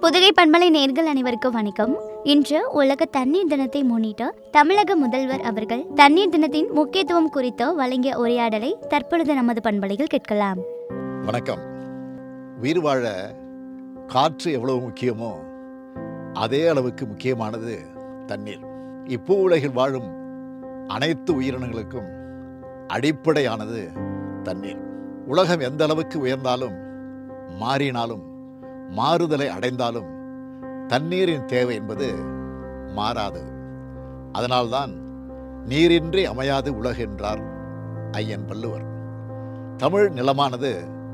புதுகை பண்பலை நேர்கள் அனைவருக்கும் வணக்கம் இன்று உலக தண்ணீர் தினத்தை முன்னிட்டு தமிழக முதல்வர் அவர்கள் தண்ணீர் தினத்தின் முக்கியத்துவம் குறித்து வழங்கிய உரையாடலை தற்பொழுது நமது பண்பலையில் கேட்கலாம் வணக்கம் உயிர் வாழ காற்று எவ்வளவு முக்கியமோ அதே அளவுக்கு முக்கியமானது தண்ணீர் இப்பூ உலகில் வாழும் அனைத்து உயிரினங்களுக்கும் அடிப்படையானது தண்ணீர் உலகம் எந்த அளவுக்கு உயர்ந்தாலும் மாறினாலும் மாறுதலை அடைந்தாலும் தண்ணீரின் தேவை என்பது மாறாதது அதனால்தான் நீரின்றி அமையாது உலகு என்றார் ஐயன் வள்ளுவர் தமிழ் நிலமானது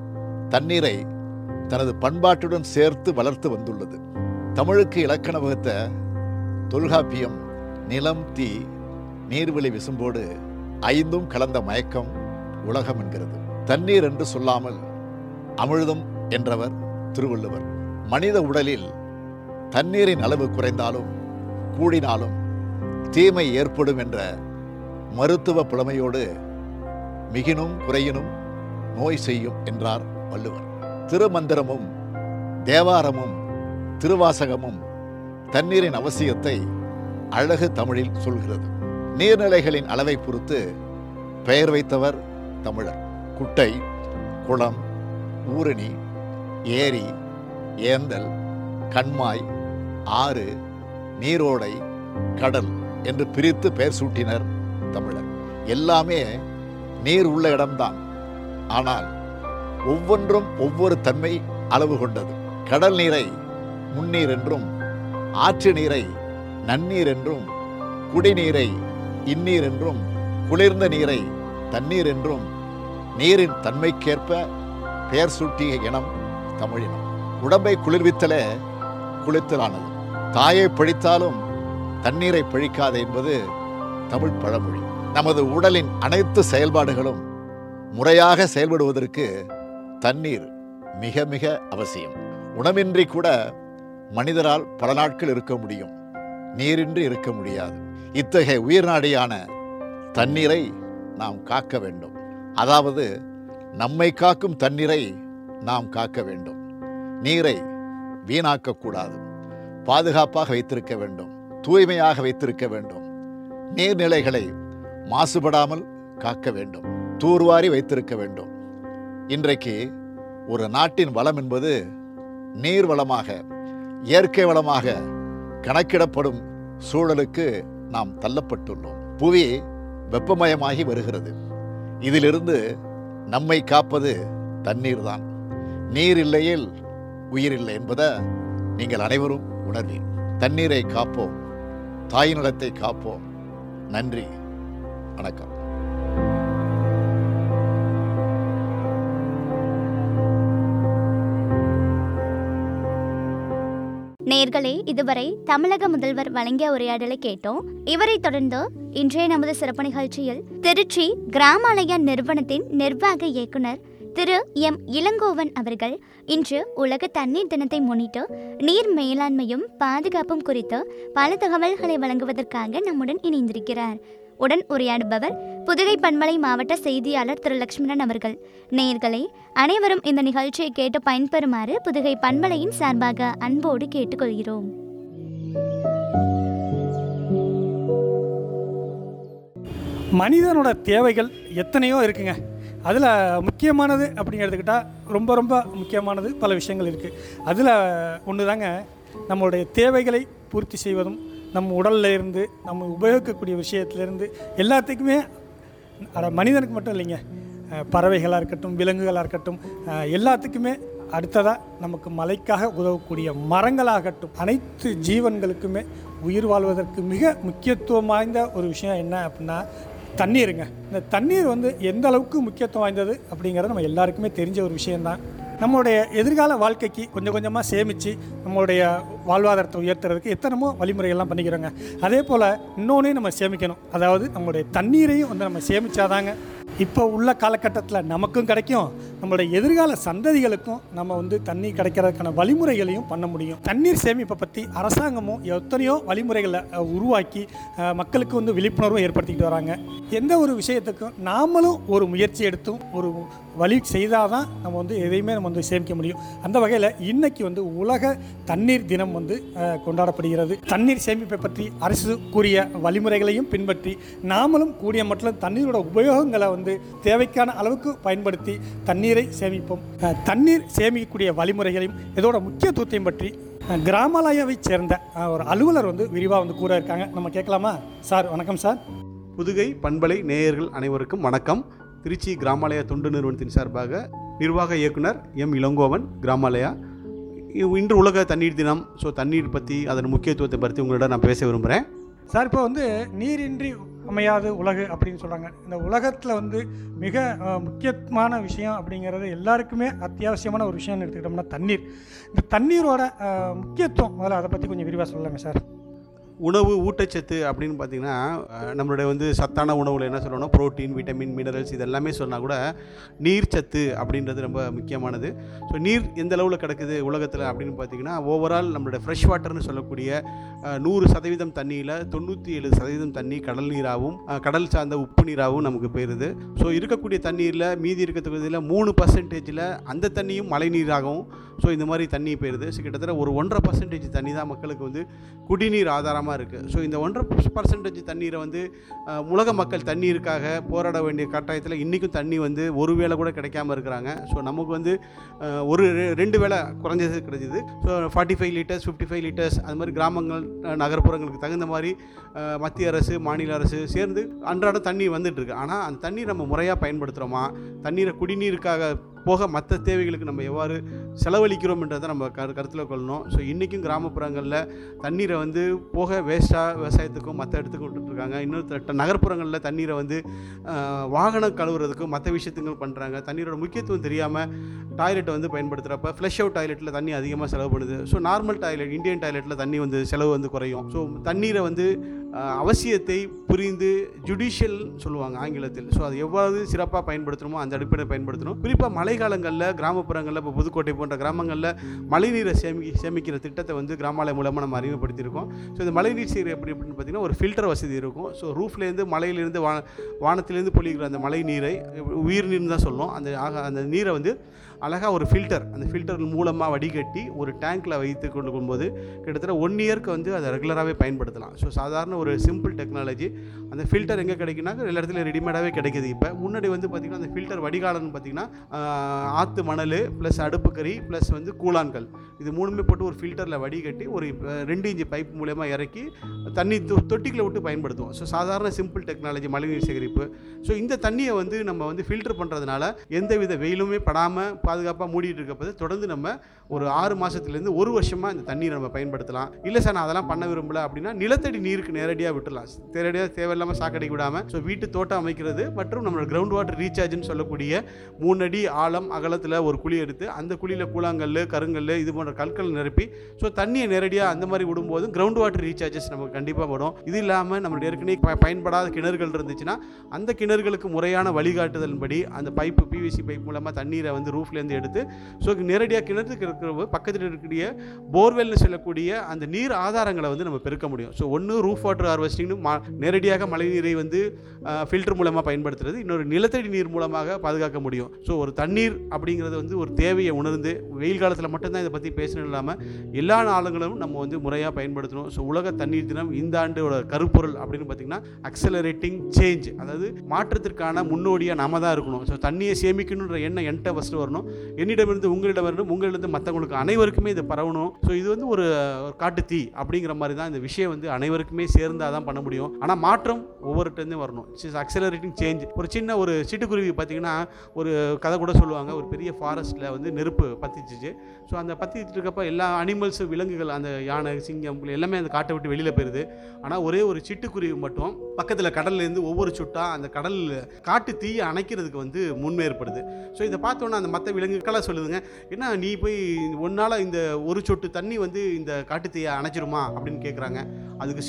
தண்ணீரை தனது பண்பாட்டுடன் சேர்த்து வளர்த்து வந்துள்ளது தமிழுக்கு இலக்கண வகுத்த தொல்காப்பியம் நிலம் தீ நீர்வழி விசும்போடு ஐந்தும் கலந்த மயக்கம் உலகம் என்கிறது தண்ணீர் என்று சொல்லாமல் அமிழ்தம் என்றவர் திருவள்ளுவர் மனித உடலில் தண்ணீரின் அளவு குறைந்தாலும் கூடினாலும் தீமை ஏற்படும் என்ற மருத்துவ புலமையோடு மிகினும் குறையினும் நோய் செய்யும் என்றார் வள்ளுவர் திருமந்திரமும் தேவாரமும் திருவாசகமும் தண்ணீரின் அவசியத்தை அழகு தமிழில் சொல்கிறது நீர்நிலைகளின் அளவை பொறுத்து பெயர் வைத்தவர் தமிழர் குட்டை குளம் ஊரணி ஏரி ஏந்தல் கண்மாய் ஆறு நீரோடை கடல் என்று பிரித்து பெயர் சூட்டினர் தமிழர் எல்லாமே நீர் உள்ள இடம்தான் ஆனால் ஒவ்வொன்றும் ஒவ்வொரு தன்மை அளவு கொண்டது கடல் நீரை முன்னீர் என்றும் ஆற்று நீரை நன்னீர் என்றும் குடிநீரை இந்நீர் என்றும் குளிர்ந்த நீரை தண்ணீர் என்றும் நீரின் தன்மைக்கேற்ப பெயர் சூட்டிய இனம் தமிழினம் உடம்பை குளிர்வித்தலே குளித்தலானது தாயை பழித்தாலும் தண்ணீரை பழிக்காது என்பது தமிழ் பழமொழி நமது உடலின் அனைத்து செயல்பாடுகளும் முறையாக செயல்படுவதற்கு தண்ணீர் மிக மிக அவசியம் உணவின்றி கூட மனிதரால் பல நாட்கள் இருக்க முடியும் நீரின்றி இருக்க முடியாது இத்தகைய உயிர்நாடியான தண்ணீரை நாம் காக்க வேண்டும் அதாவது நம்மை காக்கும் தண்ணீரை நாம் காக்க வேண்டும் நீரை வீணாக்கக்கூடாது பாதுகாப்பாக வைத்திருக்க வேண்டும் தூய்மையாக வைத்திருக்க வேண்டும் நீர்நிலைகளை மாசுபடாமல் காக்க வேண்டும் தூர்வாரி வைத்திருக்க வேண்டும் இன்றைக்கு ஒரு நாட்டின் வளம் என்பது நீர் வளமாக இயற்கை வளமாக கணக்கிடப்படும் சூழலுக்கு நாம் தள்ளப்பட்டுள்ளோம் புவி வெப்பமயமாகி வருகிறது இதிலிருந்து நம்மை காப்பது தண்ணீர் தான் நீர் இல்லையில் உயிர் இல்லை என்பதை நீங்கள் அனைவரும் உணர்வீர் தண்ணீரை காப்போம் தாய் நிலத்தை காப்போம் நன்றி வணக்கம் நேர்களே இதுவரை தமிழக முதல்வர் வழங்கிய உரையாடலை கேட்டோம் இவரை தொடர்ந்து இன்றைய நமது சிறப்பு நிகழ்ச்சியில் திருச்சி கிராமாலய நிறுவனத்தின் நிர்வாக இயக்குனர் திரு எம் இளங்கோவன் அவர்கள் இன்று உலக தண்ணீர் தினத்தை முன்னிட்டு நீர் மேலாண்மையும் பாதுகாப்பும் குறித்து பல தகவல்களை வழங்குவதற்காக நம்முடன் இணைந்திருக்கிறார் உடன் உரையாடுபவர் புதுகை பண்பலை மாவட்ட செய்தியாளர் திரு லட்சுமணன் அவர்கள் நேயர்களே அனைவரும் இந்த நிகழ்ச்சியை கேட்டு பயன்பெறுமாறு புதுகை பண்பலையின் சார்பாக அன்போடு கேட்டுக்கொள்கிறோம் மனிதனோட தேவைகள் எத்தனையோ இருக்குங்க அதில் முக்கியமானது அப்படின்னு எடுத்துக்கிட்டால் ரொம்ப ரொம்ப முக்கியமானது பல விஷயங்கள் இருக்குது அதில் ஒன்று தாங்க நம்மளுடைய தேவைகளை பூர்த்தி செய்வதும் நம்ம உடல்ல இருந்து நம்ம உபயோகிக்கக்கூடிய விஷயத்துலேருந்து எல்லாத்துக்குமே அட மனிதனுக்கு மட்டும் இல்லைங்க அஹ் பறவைகளாக இருக்கட்டும் விலங்குகளாக இருக்கட்டும் அஹ் எல்லாத்துக்குமே அடுத்ததாக நமக்கு மலைக்காக உதவக்கூடிய மரங்களாகட்டும் அனைத்து ஜீவன்களுக்குமே உயிர் வாழ்வதற்கு மிக முக்கியத்துவம் வாய்ந்த ஒரு விஷயம் என்ன அப்படின்னா தண்ணீருங்க இந்த தண்ணீர் வந்து எந்த அளவுக்கு முக்கியத்துவம் வாய்ந்தது அப்படிங்கிறது நம்ம எல்லாருக்குமே தெரிஞ்ச ஒரு விஷயம்தான் நம்மளுடைய எதிர்கால வாழ்க்கைக்கு கொஞ்சம் கொஞ்சமாக சேமித்து நம்மளுடைய வாழ்வாதாரத்தை உயர்த்துறதுக்கு எத்தனமோ வழிமுறைகள்லாம் பண்ணிக்கிறோங்க அதே போல் இன்னொன்றையும் நம்ம சேமிக்கணும் அதாவது நம்மளுடைய தண்ணீரையும் வந்து நம்ம சேமிச்சாதாங்க இப்போ உள்ள காலகட்டத்தில் நமக்கும் கிடைக்கும் நம்மளுடைய எதிர்கால சந்ததிகளுக்கும் நம்ம வந்து தண்ணி கிடைக்கிறதுக்கான வழிமுறைகளையும் பண்ண முடியும் தண்ணீர் சேமிப்பை பற்றி அரசாங்கமும் எத்தனையோ வழிமுறைகளை அஹ், உருவாக்கி அஹ், மக்களுக்கு வந்து விழிப்புணர்வும் ஏற்படுத்திக்கிட்டு வராங்க எந்த ஒரு விஷயத்துக்கும் நாமளும் ஒரு முயற்சி எடுத்தும் ஒரு வழி செய்தால் தான் நம்ம வந்து எதையுமே நம்ம வந்து சேமிக்க முடியும் அந்த வகையில் இன்னைக்கு வந்து உலக தண்ணீர் தினம் வந்து அஹ், கொண்டாடப்படுகிறது தண்ணீர் சேமிப்பை பற்றி அரசு கூறிய வழிமுறைகளையும் பின்பற்றி நாமளும் கூடிய மட்டும் தண்ணீரோட உபயோகங்களை வந்து தேவைக்கான அளவுக்கு பயன்படுத்தி தண்ணீரை சேமிப்போம் அஹ், தண்ணீர் சேமிக்கக்கூடிய வழிமுறைகளையும் இதோட முக்கியத்துவத்தையும் பற்றி அஹ், கிராமாலயாவைச் சேர்ந்த அஹ், ஒரு அலுவலர் வந்து விரிவாக வந்து கூற இருக்காங்க நம்ம கேட்கலாமா சார் வணக்கம் சார் புதுகை பண்பலை நேயர்கள் அனைவருக்கும் வணக்கம் திருச்சி கிராமாலயா தொண்டு நிறுவனத்தின் சார்பாக நிர்வாக இயக்குனர் எம் இளங்கோவன் கிராமாலயா இ- இன்று உலக தண்ணீர் தினம் ஸோ தண்ணீர் பற்றி அதன் முக்கியத்துவத்தை பற்றி உங்களிடம் நான் பேச விரும்புகிறேன் சார் இப்போ வந்து நீரின்றி அமையாது உலகு அப்படின்னு சொல்கிறாங்க இந்த உலகத்தில் வந்து மிக அஹ், முக்கியமான விஷயம் அப்படிங்கிறது எல்லாருக்குமே அத்தியாவசியமான ஒரு விஷயம்னு எடுத்துக்கிட்டோம்னா தண்ணீர் இந்த தண்ணீரோட அஹ், முக்கியத்துவம் முதல்ல அதை பற்றி கொஞ்சம் விரிவாக சொல்லலாமே சார் உணவு ஊட்டச்சத்து அப்படின்னு பார்த்தீங்கன்னா அஹ், நம்மளுடைய வந்து சத்தான உணவில் என்ன சொல்லணும் புரோட்டீன் விட்டமின் மினரல்ஸ் இது எல்லாமே சொன்னால் கூட நீர் சத்து அப்படின்றது ரொம்ப முக்கியமானது ஸோ நீர் எந்த அளவில் கிடக்குது உலகத்தில் அப்படின்னு பார்த்தீங்கன்னா ஓவரால் நம்மளுடைய ஃப்ரெஷ் வாட்டர்னு சொல்லக்கூடிய அஹ், நூறு சதவீதம் தண்ணியில் தொண்ணூற்றி ஏழு சதவீதம் தண்ணி கடல் நீராகவும் அஹ், கடல் சார்ந்த உப்பு நீராகவும் நமக்கு போயிடுது ஸோ இருக்கக்கூடிய தண்ணீரில் மீதி இருக்கக்கூடியதில் மூணு பர்சன்டேஜில் அந்த தண்ணியும் மழை நீராகவும் ஸோ இந்த மாதிரி தண்ணி போயிடுது ஸோ கிட்டத்தட்ட ஒரு ஒன்றரை பர்சன்டேஜ் தண்ணி தான் மக்களுக்கு வந்து குடிநீர் ஆதாரமாக இருக்குது ஸோ இந்த ஒன்றரை பர்சன்டேஜ் தண்ணீரை வந்து அஹ், உலக மக்கள் தண்ணீருக்காக போராட வேண்டிய கட்டாயத்தில் இன்றைக்கும் தண்ணி வந்து ஒரு வேளை கூட கிடைக்காம இருக்கிறாங்க ஸோ நமக்கு வந்து அஹ், ஒரு ரெ- ரெண்டு வேளை குறைஞ்சது கிடைச்சிது so forty five litres fifty five litres அது மாதிரி கிராமங்கள் அஹ், நகர்ப்புறங்களுக்கு தகுந்த மாதிரி அஹ், மத்திய அரசு மாநில அரசு சேர்ந்து அன்றாடம் தண்ணி வந்துட்டு இருக்கு ஆனால் அந்த தண்ணி நம்ம முறையாக பயன்படுத்துகிறோமா தண்ணீரை குடிநீருக்காக போக மற்ற தேவைகளுக்கு நம்ம எவ்வாறு செலவழிக்கிறோம்ன்றதை நம்ம கரு கருத்தில் கொள்ளணும் ஸோ இன்றைக்கும் கிராமப்புறங்களில் தண்ணீரை வந்து போக வேஸ்ட்டாக விவசாயத்துக்கும் மற்ற இடத்துக்கும் விட்டுட்ருக்காங்க இன்னொரு நகர்ப்புறங்களில் தண்ணீரை வந்து ஆஹ், வாகனம் கழுவுறதுக்கும் மற்ற விஷயத்துக்கும் பண்ணுறாங்க தண்ணீரோட முக்கியத்துவம் தெரியாமல் டாய்லெட்டை வந்து பயன்படுத்துகிறப்ப ஃப்ளஷ் அவுட் டாய்லெட்டில் தண்ணி அதிகமாக செலவு பண்ணுது ஸோ நார்மல் டாய்லெட் இந்தியன் டாய்லெட்டில் தண்ணி வந்து செலவு வந்து குறையும் ஸோ தண்ணீரை வந்து ஆஹ், அவசியத்தை புரிந்து ஜுடிஷியல் சொல்லுவாங்க ஆங்கிலத்தில் ஸோ அது எவ்வளவு சிறப்பாக பயன்படுத்தணுமோ அந்த அடிப்படையில் பயன்படுத்தணும் குறிப்பாக மழைக்காலங்களில் கிராமப்புறங்களில் இப்போ புதுக்கோட்டை போன்ற கிராமங்களில் மழைநீரை சேமி சேமிக்கிற திட்டத்தை வந்து கிராமாலயம் மூலமாக நம்ம அறிமுகப்படுத்தியிருக்கோம் ஸோ இந்த மழைநீர் சேகரி எப்படி அப்படின்னு பார்த்தீங்கன்னா ஒரு ஃபில்டர் வசதி இருக்கும் ஸோ ரூஃப்லேருந்து மலையிலேருந்து வா வானத்திலேருந்து பொழிகிற அந்த மழை நீரை உயிர் நீர்னு தான் சொல்லணும் அந்த ஆக அந்த நீரை வந்து அழகாக ஒரு ஃபில்டர் அந்த ஃபில்டர் மூலமாக வடிகட்டி ஒரு டேங்க்கில் வைத்து கொண்டு போகும்போது கிட்டத்தட்ட ஒன் இயர்க்கு வந்து அதை ரெகுலராகவே பயன்படுத்தலாம் ஸோ சாதாரண ஒரு சிம்பிள் டெக்னாலஜி அந்த ஃபில்டர் எங்கே கிடைக்குன்னா எல்லா இடத்துல ரெடிமேடாகவே கிடைக்குது இப்போ முன்னாடி வந்து பார்த்திங்கன்னா அந்த ஃபில்டர் வடிகாலன்னு பார்த்திங்கன்னா ஆஹ், ஆத்து மணல் ப்ளஸ் அடுப்புக்கறி ப்ளஸ் வந்து கூழான்கள் இது மூணுமே போட்டு ஒரு ஃபில்டரில் வடிகட்டி ஒரு அஹ், ரெண்டு இன்ச்சு பைப் மூலயமா இறக்கி தண்ணி தொ தொட்டிக்குள்ள விட்டு பயன்படுத்துவோம் ஸோ சாதாரண சிம்பிள் டெக்னாலஜி மழைநீர் சேகரிப்பு ஸோ இந்த தண்ணியை வந்து நம்ம வந்து ஃபில்டர் பண்ணுறதுனால எந்தவித வெயிலுமே படாமல் பாதுகாப்பாக மூடிட்டு இருக்கப்பது தொடர்ந்து நம்ம ஒரு ஆறு மாதத்துலேருந்து ஒரு வருஷமாக இந்த தண்ணீரை நம்ம பயன்படுத்தலாம் இல்லை சார் நான் அதெல்லாம் பண்ண விரும்பல அப்படின்னா நிலத்தடி நீருக்கு நேரடியாக விட்டுடலாம் நேரடியாக தேவையில்லாமல் சாக்கடைக்கு விடாமல் ஸோ வீட்டு தோட்டம் அமைக்கிறது மற்றும் நம்மளோட கிரவுண்ட் வாட்டர் ரீசார்ஜ்னு சொல்லக்கூடிய மூணு அடி ஆழம் அகலத்தில் ஒரு குழி எடுத்து அந்த குழியில் கூழாங்கல் கருங்கல் இது போன்ற கற்கள் நிரப்பி ஸோ தண்ணியை நேரடியாக அந்த மாதிரி விடும்போது கிரவுண்ட் வாட்டர் ரீசார்ஜஸ் நமக்கு கண்டிப்பாக வரும் இது இல்லாமல் நம்மளுடைய ஏற்கனவே ப- பயன்படாத கிணறுகள் இருந்துச்சுன்னா அந்த கிணறுகளுக்கு முறையான வழிகாட்டுதலின்படி அந்த பைப்பு பிவிசி பைப் மூலமாக தண்ணீரை வந்து ரூஃப்லேருந்து எடுத்து ஸோ நேரடியாக கிணத்துக்கு இருக்கிற பக்கத்தில் இருக்கக்கூடிய போர்வெல்னு சொல்லக்கூடிய அந்த நீர் ஆதாரங்களை வந்து நம்ம பெருக்க முடியும் ஸோ ஒன்று ரூஃப் வாட்டர் ஹார்வெஸ்டிங்னு மா நேரடியாக மழைநீரை வந்து ஃபில்டர் மூலமாக பயன்படுத்துறது இன்னொரு நிலத்தடி நீர் மூலமாக பாதுகாக்க முடியும் ஸோ ஒரு தண்ணீர் அப்படிங்கிறது வந்து ஒரு தேவையை உணர்ந்து வெயில் காலத்தில் மட்டும்தான் இதை பற்றி பேசணும் இல்லாமல் எல்லா நாளுங்களும் நம்ம வந்து முறையாக பயன்படுத்தணும் ஸோ உலக தண்ணீர் தினம் இந்த ஆண்டோட கருப்பொருள் அப்படின்னு பார்த்தீங்கன்னா அக்சலரேட்டிங் சேஞ்ச் அதாவது மாற்றத்திற்கான முன்னோடியாக நாம தான் இருக்கணும் ஸோ தண்ணியை சேமிக்கணுன்ற எண்ணம் என்கிட்ட ஃபஸ்ட்டு வரணும் என்னிடமிருந்து உங்களிடம் வரணும் உங்களிடம் மற்றவங்களுக்கு அனைவருக்குமே இது பரவணும் ஸோ இது வந்து ஒரு ஒரு காட்டு தீ அப்படிங்கிற மாதிரி தான் இந்த விஷயம் வந்து அனைவருக்குமே சேர்ந்தாதான் தான் பண்ண முடியும் ஆனால் மாற்றம் ஒவ்வொருட்டேருந்தே வரணும் அக்சலரேட்டிங் சேஞ்ச் ஒரு சின்ன ஒரு சிட்டுக்குருவி பார்த்தீங்கன்னா ஒரு கதை கூட சொல்லுவாங்க ஒரு பெரிய ஃபாரஸ்ட்டில் வந்து நெருப்பு பற்றிச்சிச்சு ஸோ அந்த பற்றிட்டு இருக்கப்ப எல்லா அனிமல்ஸ் விலங்குகள் அந்த யானை சிங்கம் புலி எல்லாமே அந்த காட்டை விட்டு வெளியில் போயிருது ஆனால் ஒரே ஒரு சிட்டுக்குருவி மட்டும் பக்கத்தில் கடல்லேருந்து ஒவ்வொரு சுட்டா அந்த கடல் காட்டு தீயை அணைக்கிறதுக்கு வந்து முன்மேற்படுது ஸோ இதை பார்த்தோன்னா அந்த மற்ற விலங்குகளாக சொல்லுதுங்க என்ன நீ போய் ஒன்றால் இந்த ஒரு சொட்டு தண்ணி வந்து இந்த காட்டு தீயை அணைச்சிருமா அப்படின்னு கேட்குறாங்க அதுக்கு சிட்டுக்குருவி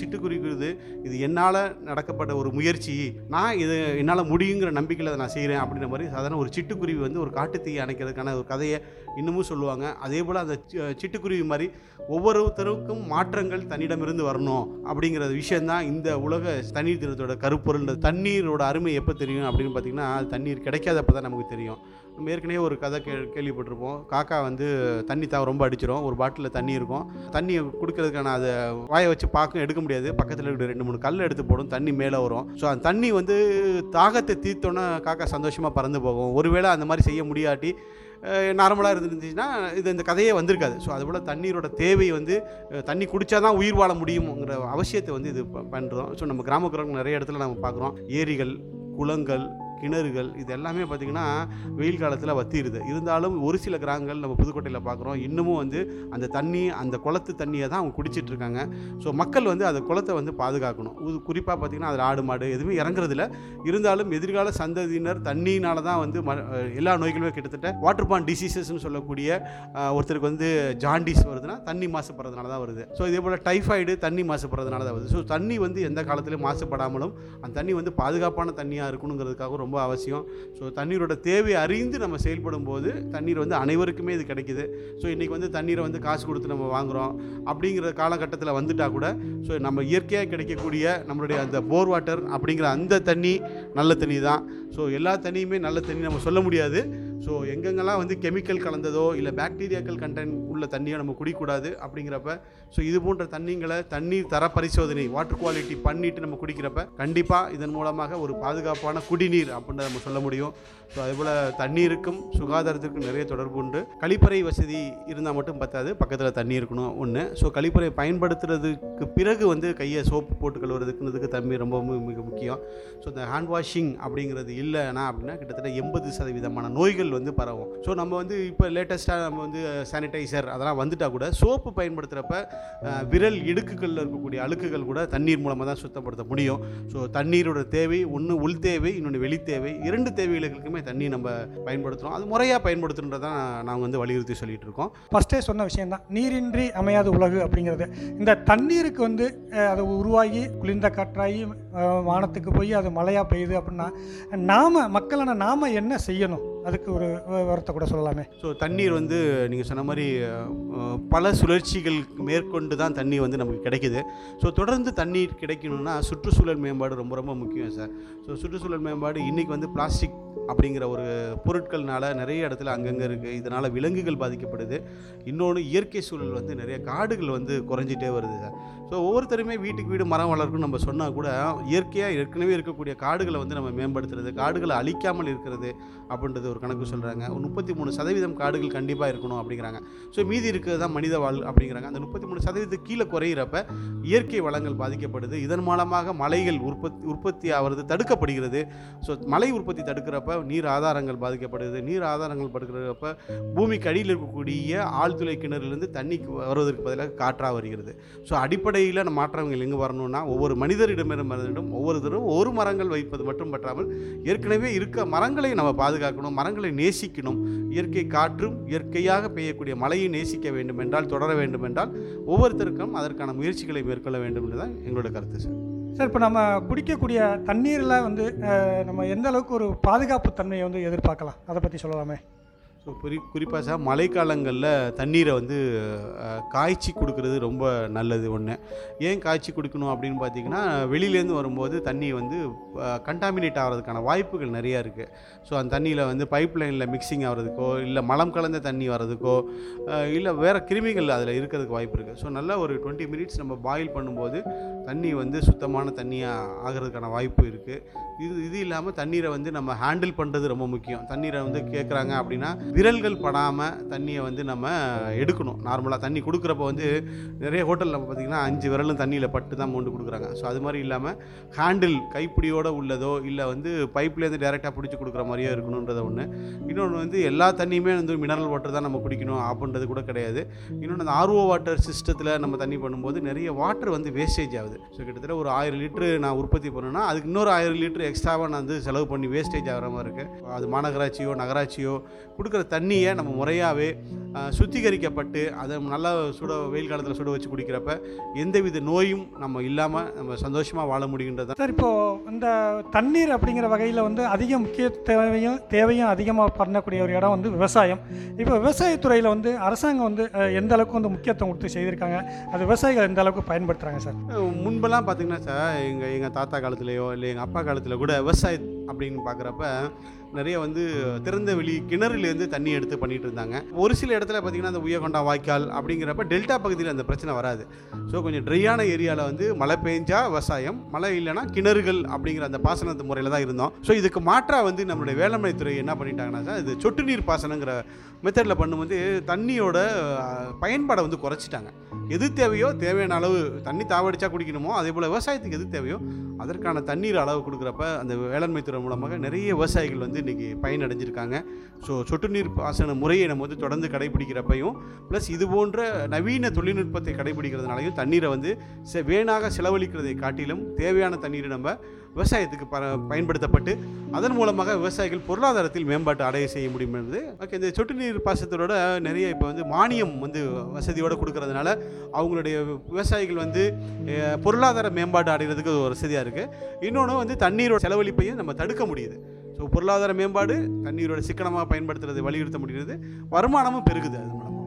கொடுக்குறது இது என்னால் நடக்கப்பட்ட ஒரு முயற்சி நான் இது என்னால் முடியுங்கிற நம்பிக்கையில் அதை நான் செய்கிறேன் அப்படின்ற மாதிரி சாதாரண ஒரு சிட்டுக்குருவி வந்து ஒரு காட்டுத்தீயை அணைக்கிறதுக்கான ஒரு கதையை இன்னமும் சொல்லுவாங்க அதே போல் அந்த சி- சிட்டுக்குருவி மாதிரி ஒவ்வொருத்தருக்கும் மாற்றங்கள் தன்னிடமிருந்து வரணும் அப்படிங்கிற விஷயந்தான் இந்த உலக தண்ணீர் தினத்தோட கருப்பொருள் இந்த தண்ணீரோட அருமை எப்போ தெரியும் அப்படின்னு பார்த்தீங்கன்னா அது தண்ணீர் கிடைக்காதப்ப தான் நமக்கு தெரியும் நம்ம ஏற்கனவே ஒரு கதை கே கேள்விப்பட்டிருப்போம் காக்கா வந்து தண்ணி தாவ ரொம்ப அடிச்சிடும் ஒரு பாட்டிலில் தண்ணி இருக்கும் தண்ணியை குடிக்கிறதுக்கான அதை வாயை வச்சு பார்க்கும் எடுக்க முடியாது பக்கத்தில் இருக்கிற ரெண்டு மூணு கல் எடுத்து போடும் தண்ணி மேலே வரும் ஸோ அந்த தண்ணி வந்து தாகத்தை தீர்த்தோன்னே காக்கா சந்தோஷமாக பறந்து போகும் ஒருவேளை அந்த மாதிரி செய்ய முடியாட்டி நார்மலாக இருந்துருந்துச்சுன்னா இது இந்த கதையே வந்திருக்காது ஸோ அதுபோல் தண்ணீரோட தேவை வந்து அஹ், தண்ணி குடித்தா தான் உயிர் வாழ முடியுங்கிற அவசியத்தை வந்து இது ப- பண்ணுறோம் ஸோ நம்ம கிராமப்புறங்கள் நிறைய இடத்துல நம்ம பார்க்குறோம் ஏரிகள் குளங்கள் கிணறுகள் இது எல்லாமே பார்த்திங்கன்னா வெயில் காலத்தில் வத்திடுது இருந்தாலும் ஒரு சில கிராமங்கள் நம்ம புதுக்கோட்டையில் பார்க்குறோம் இன்னமும் வந்து அந்த தண்ணி அந்த குளத்து தண்ணியை தான் அவங்க குடிச்சிட்டு இருக்காங்க ஸோ மக்கள் வந்து அந்த குளத்தை வந்து பாதுகாக்கணும் இது குறிப்பாக பார்த்திங்கன்னா அதில் ஆடு மாடு எதுவுமே இறங்குறதில்ல இருந்தாலும் எதிர்கால சந்ததியினர் தண்ணியினால தான் வந்து ம- அஹ் எல்லா நோய்களுமே கிட்டத்தட்ட வாட்டர் பான் டிசீசஸ்னு சொல்லக்கூடிய அஹ், ஒருத்தருக்கு வந்து ஜாண்டிஸ் வருதுன்னா தண்ணி மாசுபடுறதுனால தான் வருது ஸோ இதே போல் டைஃபாய்டு தண்ணி மாசுபடுறதுனால தான் வருது ஸோ தண்ணி வந்து எந்த காலத்திலும் மாசுபடாமலும் அந்த தண்ணி வந்து பாதுகாப்பான தண்ணியாக இருக்கணுங்கிறதுக்காக ரொம்ப அவசியம் ஸோ தண்ணீரோட தேவையை அறிந்து நம்ம செயல்படும் போது தண்ணீர் வந்து அனைவருக்குமே இது கிடைக்குது ஸோ இன்றைக்கி வந்து தண்ணீரை வந்து காசு கொடுத்து நம்ம வாங்குகிறோம் அப்படிங்கிற காலகட்டத்தில் வந்துட்டால் கூட ஸோ நம்ம இயற்கையாக கிடைக்கக்கூடிய நம்மளுடைய அந்த போர் வாட்டர் அப்படிங்கிற அந்த தண்ணி நல்ல தண்ணி தான் ஸோ எல்லா தண்ணியுமே நல்ல தண்ணி நம்ம சொல்ல முடியாது ஸோ எங்கெங்கெல்லாம் வந்து கெமிக்கல் கலந்ததோ இல்லை பாக்டீரியாக்கள் கண்டென்ட் உள்ள தண்ணியை நம்ம குடிக்கக்கூடாது அப்படிங்கிறப்ப ஸோ இது போன்ற தண்ணிங்களை தண்ணீர் தர பரிசோதனை வாட்டர் குவாலிட்டி பண்ணிட்டு நம்ம குடிக்கிறப்ப கண்டிப்பாக இதன் மூலமாக ஒரு பாதுகாப்பான குடிநீர் அப்படின்றத நம்ம சொல்ல முடியும் ஸோ அதேபோல் தண்ணீருக்கும் சுகாதாரத்திற்கும் நிறைய தொடர்பு உண்டு கழிப்பறை வசதி இருந்தால் மட்டும் பத்தாது பக்கத்தில் தண்ணி இருக்கணும் ஒன்று ஸோ கழிப்பறை பயன்படுத்துறதுக்கு பிறகு வந்து கையை சோப்பு போட்டு கழுவுறதுக்குன்றதுக்கு தண்ணி ரொம்ப மு- மிக முக்கியம் ஸோ இந்த ஹேண்ட் வாஷிங் அப்படிங்கிறது இல்லைனா அப்படின்னா கிட்டத்தட்ட எண்பது சதவீதமான நோய்கள் வந்து பரவும் ஸோ நம்ம வந்து இப்போ லேட்டஸ்ட்டாக நம்ம வந்து சானிடைசர் அதெல்லாம் வந்துட்டால் கூட சோப்பு பயன்படுத்துகிறப்ப அஹ், விரல் இடுக்குகளில் இருக்கக்கூடிய அழுக்குகள் கூட தண்ணீர் மூலமாக தான் சுத்தப்படுத்த முடியும் ஸோ தண்ணீரோட தேவை ஒன்று உள் தேவை இன்னொன்று வெளி தேவை இரண்டு தேவைகளுக்குமே தண்ணி நம்ம பயன்படுத்துகிறோம் அது முறையாக பயன்படுத்துன்றதான் நாங்கள் வந்து வலியுறுத்தி சொல்லிட்டு இருக்கோம் ஃபஸ்ட்டே சொன்ன விஷயம்தான் நீரின்றி அமையாத உலகு அப்படிங்கிறது இந்த தண்ணீருக்கு வந்து அஹ், அது உருவாகி குளிர்ந்த காற்றாகி அஹ், வானத்துக்கு போய் அது மழையாக பெய்யுது அப்படின்னா நாம் மக்களான நாம் என்ன செய்யணும் அதுக்கு ஒரு விவரத்தை கூட சொல்லலாமே ஸோ தண்ணீர் வந்து நீங்கள் சொன்ன மாதிரி அஹ், பல சுழற்சிகள் மேற்கொண்டு தான் தண்ணி வந்து நமக்கு கிடைக்குது ஸோ தொடர்ந்து தண்ணீர் கிடைக்கணும்னா சுற்றுச்சூழல் மேம்பாடு ரொம்ப ரொம்ப முக்கியம் சார் ஸோ சுற்றுச்சூழல் மேம்பாடு இன்றைக்கி வந்து பிளாஸ்டிக் அப்படிங்கிற ஒரு பொருட்கள்னால நிறைய இடத்துல அங்கங்கே இருக்குது இதனால் விலங்குகள் பாதிக்கப்படுது இன்னொன்று இயற்கை சூழல் வந்து நிறைய காடுகள் வந்து குறைஞ்சிட்டே வருது சார் ஸோ ஒவ்வொருத்தருமே வீட்டுக்கு வீடு மரம் வளர்க்கணும்னு நம்ம சொன்னால் கூட இயற்கையாக ஏற்கனவே இருக்கக்கூடிய காடுகளை வந்து நம்ம மேம்படுத்துறது காடுகளை அழிக்காமல் இருக்கிறது அப்படின்றது ஒரு கணக்கு சொல்கிறாங்க ஒரு முப்பத்தி மூணு சதவீதம் காடுகள் கண்டிப்பாக இருக்கணும் அப்படிங்கிறாங்க ஸோ மீதி இருக்கிறது தான் மனித வாழ் அப்படிங்கிறாங்க அந்த முப்பத்தி மூணு சதவீதத்துக்கு கீழே குறையிறப்ப இயற்கை வளங்கள் பாதிக்கப்படுது இதன் மூலமாக மலைகள் உற்பத்தி உற்பத்தி ஆகிறது தடுக்கப்படுகிறது ஸோ மலை உற்பத்தி தடுக்கிறப்ப நீர் ஆதாரங்கள் பாதிக்கப்படுது நீர் ஆதாரங்கள் படுக்கிறப்ப பூமிக்கு அடியில் இருக்கக்கூடிய ஆழ்துளை கிணறுலேருந்து தண்ணிக்கு வருவதற்கு பதிலாக காற்றாக வருகிறது ஸோ அடிப்படையில் நம்ம மாற்றங்கள் எங்கே வரணும்னா ஒவ்வொரு மனிதரிடமிருந்தும் ஒவ்வொருத்தரும் ஒரு மரங்கள் வைப்பது மட்டும் பற்றாமல் ஏற்கனவே இருக்க மரங்களை நம்ம பாதுகாக்கணும் மரங்களை நேசிக்கணும் இயற்கை காற்றும் இயற்கையாக பெய்யக்கூடிய மழையை நேசிக்க வேண்டும் என்றால் தொடர வேண்டும் என்றால் ஒவ்வொருத்தருக்கும் அதற்கான முயற்சிகளை மேற்கொள்ள வேண்டும் என்று தான் எங்களோட கருத்து சார் சார் இப்போ நம்ம குடிக்கக்கூடிய தண்ணீரில் வந்து அஹ், நம்ம எந்த அளவுக்கு ஒரு பாதுகாப்பு தன்மையை வந்து எதிர்பார்க்கலாம் அதை பற்றி சொல்லலாமே ஸோ குறி குறிப்பாக சார் மழைக்காலங்களில் தண்ணீரை வந்து அஹ், காய்ச்சி கொடுக்கறது ரொம்ப நல்லது ஒன்று ஏன் காய்ச்சி கொடுக்கணும் அப்படின்னு பார்த்தீங்கன்னா வெளியிலேருந்து வரும்போது தண்ணி வந்து கண்டாமினேட் ஆகிறதுக்கான வாய்ப்புகள் நிறையா இருக்குது ஸோ அந்த தண்ணியில் வந்து பைப் லைனில் மிக்சிங் ஆகிறதுக்கோ இல்லை மலம் கலந்த தண்ணி வர்றதுக்கோ அஹ், இல்லை வேறு கிருமிகள் அதில் இருக்கிறதுக்கு வாய்ப்பு இருக்குது ஸோ நல்லா ஒரு டுவெண்ட்டி மினிட்ஸ் நம்ம பாயில் பண்ணும்போது தண்ணி வந்து சுத்தமான தண்ணியாக ஆகிறதுக்கான வாய்ப்பு இருக்குது இது இது இல்லாமல் தண்ணீரை வந்து நம்ம ஹேண்டில் பண்ணுறது ரொம்ப முக்கியம் தண்ணீரை வந்து கேட்குறாங்க அப்படின்னா விரல்கள் படாமல் தண்ணியை வந்து நம்ம எடுக்கணும் நார்மலாக தண்ணி கொடுக்குறப்ப வந்து நிறைய ஹோட்டலில் நம்ம பார்த்திங்கன்னா அஞ்சு விரலும் தண்ணியில் பட்டு தான் மோண்டு கொடுக்குறாங்க ஸோ அது மாதிரி இல்லாமல் ஹேண்டில் கைப்பிடியோடு உள்ளதோ இல்லை வந்து பைப்லேருந்து டேரெக்டாக பிடிச்சி கொடுக்குற மாதிரியோ இருக்கணுன்றத ஒன்று இன்னொன்று வந்து எல்லா தண்ணியுமே வந்து மினரல் வாட்டர் தான் நம்ம குடிக்கணும் அப்படின்றது கூட கிடையாது இன்னொன்று அந்த ஆர்ஓ வாட்டர் சிஸ்டத்தில் நம்ம தண்ணி பண்ணும்போது நிறைய வாட்டர் வந்து வேஸ்டேஜ் ஆகுது ஸோ கிட்டத்தட்ட ஒரு ஆயிரம் லிட்டரு நான் உற்பத்தி பண்ணேன்னா அதுக்கு இன்னொரு ஆயிரம் லிட்டர் எக்ஸ்ட்ராவாக நான் வந்து செலவு பண்ணி வேஸ்டேஜ் ஆகிற மாதிரி இருக்குது அது மாநகராட்சியோ நகராட்சியோ கொடுக்குற தண்ணியை நம்ம முறையாகவே சுத்திகரிக்கப்பட்டு அதை நல்லா சுட வெயில் காலத்தில் சுட வச்சு குடிக்கிறப்ப எந்தவித நோயும் நம்ம இல்லாமல் நம்ம சந்தோஷமாக வாழ முடிகின்றது சார் இப்போது இந்த தண்ணீர் அப்படிங்கிற வகையில் வந்து அதிக முக்கிய தேவையும் தேவையும் அதிகமாக பண்ணக்கூடிய ஒரு இடம் வந்து விவசாயம் இப்போ விவசாயத்துறையில் வந்து அரசாங்கம் வந்து அஹ், எந்த அளவுக்கு வந்து முக்கியத்துவம் கொடுத்து செய்திருக்காங்க அது விவசாயிகள் எந்த அளவுக்கு பயன்படுத்துகிறாங்க சார் முன்பெல்லாம் பார்த்தீங்கன்னா சார் எங்கள் எங்கள் தாத்தா காலத்துலேயோ இல்லை எங்கள் அப்பா காலத்தில் கூட விவசாயம் அப்படின்னு பார்க்குறப்ப நிறைய வந்து திறந்த வெளி கிணறுலேருந்து தண்ணி எடுத்து பண்ணிட்டு இருந்தாங்க ஒரு சில இடத்துல பார்த்தீங்கன்னா அந்த உயர்கொண்டா வாய்க்கால் அப்படிங்கிறப்ப டெல்டா பகுதியில் அந்த பிரச்சனை வராது ஸோ கொஞ்சம் ட்ரையான ஏரியாவில் வந்து மழை பெஞ்சா விவசாயம் மழை இல்லைன்னா கிணறுகள் அப்படிங்கிற அந்த பாசனத்து முறையில் தான் இருந்தோம் ஸோ இதுக்கு மாற்றாக வந்து நம்மளுடைய வேளாண்மை துறை என்ன பண்ணிட்டாங்கன்னா சார் இது சொட்டு நீர் பாசனங்கிற மெத்தடில் பண்ணும்போது தண்ணியோட அஹ், பயன்பாடை வந்து குறைச்சிட்டாங்க எது தேவையோ தேவையான அளவு தண்ணி தாவடிச்சா குடிக்கணுமோ அதே போல் விவசாயத்துக்கு எது தேவையோ அதற்கான தண்ணீர் அளவு கொடுக்குறப்ப அந்த வேளாண்மை துறை மூலமாக நிறைய விவசாயிகள் வந்து இன்றைக்கி பயனடைஞ்சிருக்காங்க ஸோ சொட்டு நீர் பாசன முறையை நம்ம வந்து தொடர்ந்து கடைபிடிக்கிறப்பையும் ப்ளஸ் இது போன்ற நவீன தொழில்நுட்பத்தை கடைபிடிக்கிறதுனாலையும் தண்ணீரை வந்து செ வேணாக செலவழிக்கிறதை காட்டிலும் தேவையான தண்ணீரை நம்ம விவசாயத்துக்கு ப பயன்படுத்தப்பட்டு அதன் மூலமாக விவசாயிகள் பொருளாதாரத்தில் மேம்பாட்டு அடைய செய்ய முடியும் என்பது ஓகே இந்த சொட்டு நீர் பாசனத்தோட நிறைய இப்போ வந்து மானியம் வந்து வசதியோடு கொடுக்கறதுனால அவங்களுடைய விவசாயிகள் வந்து அஹ், பொருளாதார மேம்பாடு அடைகிறதுக்கு ஒரு வசதியாக இருக்குது இன்னொன்று வந்து தண்ணீரோட செலவழிப்பையும் நம்ம தடுக்க முடியுது ஸோ பொருளாதார மேம்பாடு தண்ணீரோட சிக்கனமாக பயன்படுத்துறது வலியுறுத்த முடிகிறது வருமானமும் பெருகுது அது மூலமாக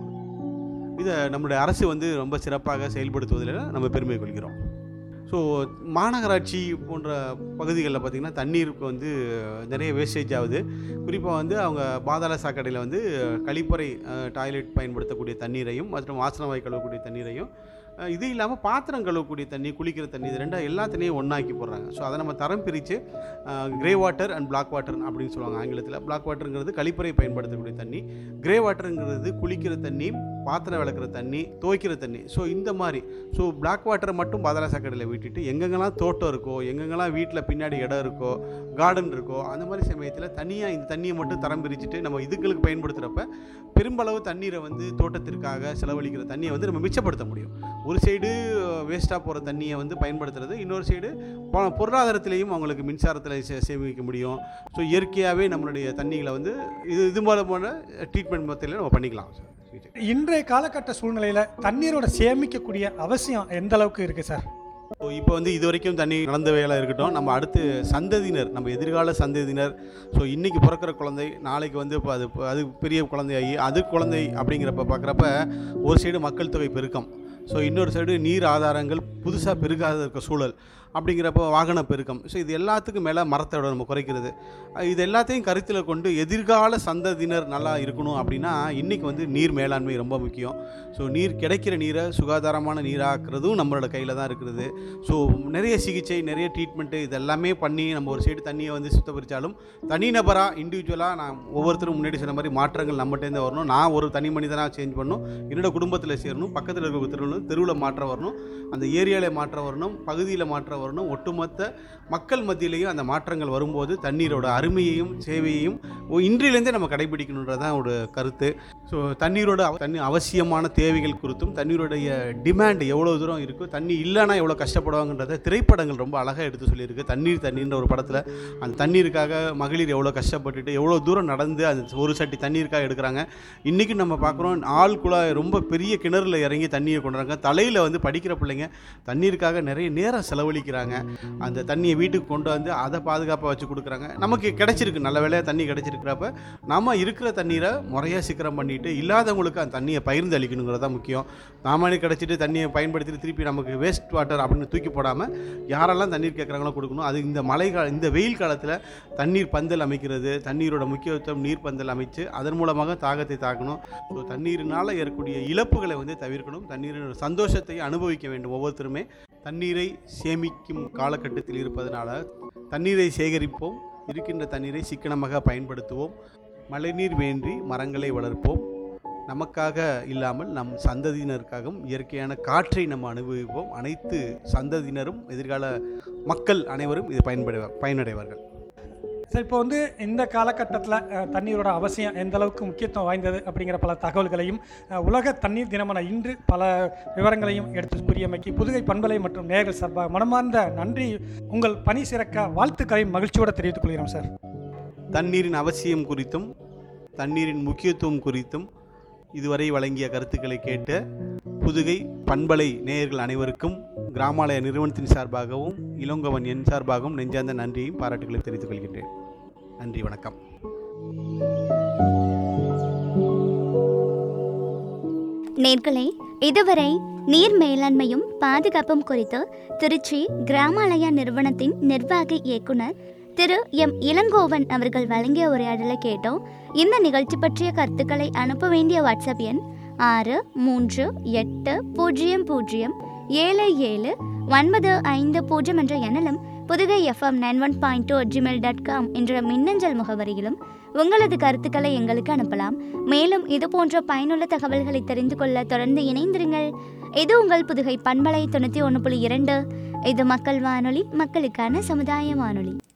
இதை நம்மளுடைய அரசு வந்து ரொம்ப சிறப்பாக செயல்படுத்துவதில் நம்ம பெருமை கொள்கிறோம் ஸோ மாநகராட்சி போன்ற பகுதிகளில் பார்த்திங்கன்னா தண்ணீருக்கு வந்து நிறைய வேஸ்டேஜ் ஆகுது குறிப்பாக வந்து அவங்க பாதாள சாக்கடையில் வந்து கழிப்பறை டாய்லெட் பயன்படுத்தக்கூடிய தண்ணீரையும் மற்றும் வாசனவாய் கழுவக்கூடிய தண்ணீரையும் அஹ், இது இல்லாமல் பாத்திரம் கழுவக்கூடிய தண்ணி குளிக்கிற தண்ணி இது ரெண்டும் எல்லா தண்ணியும் ஒன்றாக்கி போடுறாங்க ஸோ அதை நம்ம தரம் பிரித்து grey water and black water அப்படின்னு சொல்லுவாங்க ஆங்கிலத்தில் பிளாக் வாட்டருங்கிறது கழிப்பறை பயன்படுத்தக்கூடிய தண்ணி கிரே வாட்டருங்கிறது குளிக்கிற தண்ணி பாத்திரம் விளக்குற தண்ணி துவைக்கிற தண்ணி ஸோ இந்த மாதிரி ஸோ பிளாக் வாட்டரை மட்டும் பாதாள சாக்கடையில் விட்டுட்டு எங்கெங்கெல்லாம் தோட்டம் இருக்கோ எங்கெங்கெல்லாம் வீட்டில் பின்னாடி இடம் இருக்கோ கார்டன் இருக்கோ அந்த மாதிரி சமயத்தில் தனியாக இந்த தண்ணியை மட்டும் தரம் பிரிச்சுட்டு நம்ம இதுகளுக்கு பயன்படுத்துகிறப்ப பெரும்பளவு தண்ணீரை வந்து தோட்டத்திற்காக செலவழிக்கிற தண்ணியை வந்து நம்ம மிச்சப்படுத்த முடியும் ஒரு சைடு வேஸ்ட்டாக போகிற தண்ணியை வந்து பயன்படுத்துறது இன்னொரு சைடு பொருளாதாரத்திலையும் அவங்களுக்கு மின்சாரத்தில் சே- சேமிக்க முடியும் ஸோ இயற்கையாகவே நம்மளுடைய தண்ணிகளை வந்து இது இது மூலமான ட்ரீட்மெண்ட் மெத்தடில் நம்ம பண்ணிக்கலாம் சார் இன்றைய காலகட்ட சூழ்நிலையில் தண்ணீரோட சேமிக்கக்கூடிய அவசியம் எந்த அளவுக்கு இருக்குது சார் ஸோ இப்போ வந்து இது வரைக்கும் தண்ணி நடந்த வேலை இருக்கட்டும் நம்ம அடுத்து சந்ததியினர் நம்ம எதிர்கால சந்ததியினர் ஸோ இன்றைக்கி பிறக்கிற குழந்தை நாளைக்கு வந்து இப்போ அது அது பெரிய குழந்தையாகி அது குழந்தை அப்படிங்கிறப்ப பார்க்குறப்ப ஒரு சைடு மக்கள் தொகை பெருக்கம் ஸோ இன்னொரு சைடு நீர் ஆதாரங்கள் புதுசாக பெருகாத இருக்க சூழல் அப்படிங்கிறப்ப வாகன பெருக்கம் ஸோ இது எல்லாத்துக்கும் மேலே மரத்தோட நம்ம குறைக்கிறது அஹ் இது எல்லாத்தையும் கருத்தில் கொண்டு எதிர்கால சந்ததியினர் நல்லா இருக்கணும் அப்படின்னா இன்றைக்கி வந்து நீர் மேலாண்மை ரொம்ப முக்கியம் ஸோ நீர் கிடைக்கிற நீரை சுகாதாரமான நீராக்குறதும் நம்மளோட கையில் தான் இருக்கிறது ஸோ நிறைய சிகிச்சை நிறைய ட்ரீட்மெண்ட்டு இது எல்லாமே பண்ணி நம்ம ஒரு சைடு தண்ணியை வந்து சுத்தப்பரிச்சாலும் தனிநபராக இண்டிவிஜுவலாக நான் ஒவ்வொருத்தரும் முன்னாடி சொன்ன மாதிரி மாற்றங்கள் நம்மகிட்டேருந்து வரணும் நான் ஒரு தனி மனிதனாக சேஞ்ச் பண்ணணும் என்னோட குடும்பத்தில் சேரணும் பக்கத்தில் இருக்கிற தெருவில் தெருவில் மாற்றம் வரணும் அந்த ஏரியாவில் மாற்றம் வரணும் பகுதியில் மாற்றம் வரணும் ஒட்டுமொத்த மக்கள் மத்தியிலையும் அந்த மாற்றங்கள் வரும்போது தண்ணீரோட அருமையையும் சேவையையும் ஒ- இன்றிலிருந்தே நம்ம கடைபிடிக்கணுன்றது தான் ஒரு கருத்து ஸோ தண்ணீரோட அவ- தண்ணி அவசியமான தேவைகள் குறித்தும் தண்ணீருடைய டிமாண்ட் எவ்வளோ தூரம் இருக்கோ தண்ணி இல்லைன்னா எவ்வளோ கஷ்டப்படுவாங்கன்றத திரைப்படங்கள் ரொம்ப அழகாக எடுத்து சொல்லியிருக்கு தண்ணீர் தண்ணீர்ன்ற ஒரு படத்தில் அந்த தண்ணீருக்காக மகளிர் எவ்வளோ கஷ்டப்பட்டுட்டு எவ்வளோ தூரம் நடந்து அந்த ஒரு சட்டி தண்ணீருக்காக எடுக்கிறாங்க இன்றைக்கி நம்ம பார்க்குறோம் ஆள் குழாய் ரொம்ப பெரிய கிணறுல இறங்கி தண்ணியை கொண்டுறாங்க தலையில் வந்து படிக்கிற பிள்ளைங்க தண்ணீருக்காக நிறைய நேரம் செலவழிக்கிறாங்க அந்த தண்ணியை வீட்டுக்கு கொண்டு வந்து அதை பாதுகாப்பாக வச்சு கொடுக்குறாங்க நமக்கு கிடைச்சிருக்கு நல்ல வேலையாக தண்ணி கிடைச்சிருக்கிறப்ப நம்ம இருக்கிற தண்ணீரை முறையாக சிக்கரம் பண்ணிட்டு இல்லாதவங்களுக்கு அந்த தண்ணியை பகிர்ந்து அளிக்கணுங்கிறது தான் முக்கியம் நாமளே கிடச்சிட்டு தண்ணியை பயன்படுத்திட்டு திருப்பி நமக்கு வேஸ்ட் வாட்டர் அப்படின்னு தூக்கி போடாமல் யாரெல்லாம் தண்ணீர் கேட்குறாங்களோ கொடுக்கணும் அது இந்த மழை கால இந்த வெயில் காலத்தில் தண்ணீர் பந்தல் அமைக்கிறது தண்ணீரோட முக்கியத்துவம் நீர் பந்தல் அமைச்சு அதன் மூலமாக தாகத்தை தாக்கணும் ஸோ தண்ணீரினால் ஏற்படக்கூடிய இழப்புகளை வந்து தவிர்க்கணும் தண்ணீரின் சந்தோஷத்தை அனுபவிக்க வேண்டும் ஒவ்வொருத்தருமே தண்ணீரை சேமிக்கும் காலகட்டத்தில் இருப்பதனால தண்ணீரை சேகரிப்போம் இருக்கின்ற தண்ணீரை சிக்கனமாக பயன்படுத்துவோம் மழைநீர் வேண்டி மரங்களை வளர்ப்போம் நமக்காக இல்லாமல் நம் சந்ததியினருக்காகவும் இயற்கையான காற்றை நம்ம அனுபவிப்போம் அனைத்து சந்ததியினரும் எதிர்கால மக்கள் அனைவரும் இது பயன்பட பயனடைவார்கள் சார் இப்போ வந்து இந்த காலகட்டத்தில் தண்ணீரோட அவசியம் எந்த அளவுக்கு முக்கியத்துவம் வாய்ந்தது அப்படிங்கிற பல தகவல்களையும் அஹ், உலக தண்ணீர் தினமான இன்று பல விவரங்களையும் எடுத்து புரியமைக்கு புதுகை பண்பலை மற்றும் நேயர்கள் சார்பாக மனமார்ந்த நன்றி உங்கள் பணி சிறக்க வாழ்த்துக்களையும் மகிழ்ச்சியோடு தெரிவித்துக் கொள்கிறோம் சார் தண்ணீரின் அவசியம் குறித்தும் தண்ணீரின் முக்கியத்துவம் குறித்தும் இதுவரை வழங்கிய கருத்துக்களை கேட்ட புதுகை பண்பலை நேயர்கள் அனைவருக்கும் கிராமாலய நிறுவனத்தின் சார்பாகவும் இளங்கவன் என் சார்பாகவும் நெஞ்சார்ந்த நன்றியையும் பாராட்டுகளையும் தெரிவித்துக் கொள்கின்றேன் நன்றி வணக்கம் நேர்களே இதுவரை நீர் மேலாண்மையும் பாதுகாப்பும் குறித்து திருச்சி கிராமாலய நிறுவனத்தின் நிர்வாக இயக்குனர் திரு எம் இளங்கோவன் அவர்கள் வழங்கிய உரையாடலை கேட்டோம் இந்த நிகழ்ச்சி பற்றிய கருத்துக்களை அனுப்ப வேண்டிய வாட்ஸ்அப் எண் ஆறு மூன்று எட்டு பூஜ்ஜியம் பூஜ்ஜியம் ஏழு ஏழு ஒன்பது ஐந்து பூஜ்ஜியம் என்ற எண்ணிலும் Pudugai F M nine one point two Gmail dot com என்ற மின்னஞ்சல் முகவரியிலும் உங்களது கருத்துக்களை எங்களுக்கு அனுப்பலாம் மேலும் இது போன்ற பயனுள்ள தகவல்களை தெரிந்து கொள்ள தொடர்ந்து இணைந்திருங்கள் இது உங்கள் புதுகை பண்பலை தொண்ணூற்றி ஒன்று புள்ளி இரண்டு இது மக்கள் வானொலி மக்களுக்கான சமுதாய வானொலி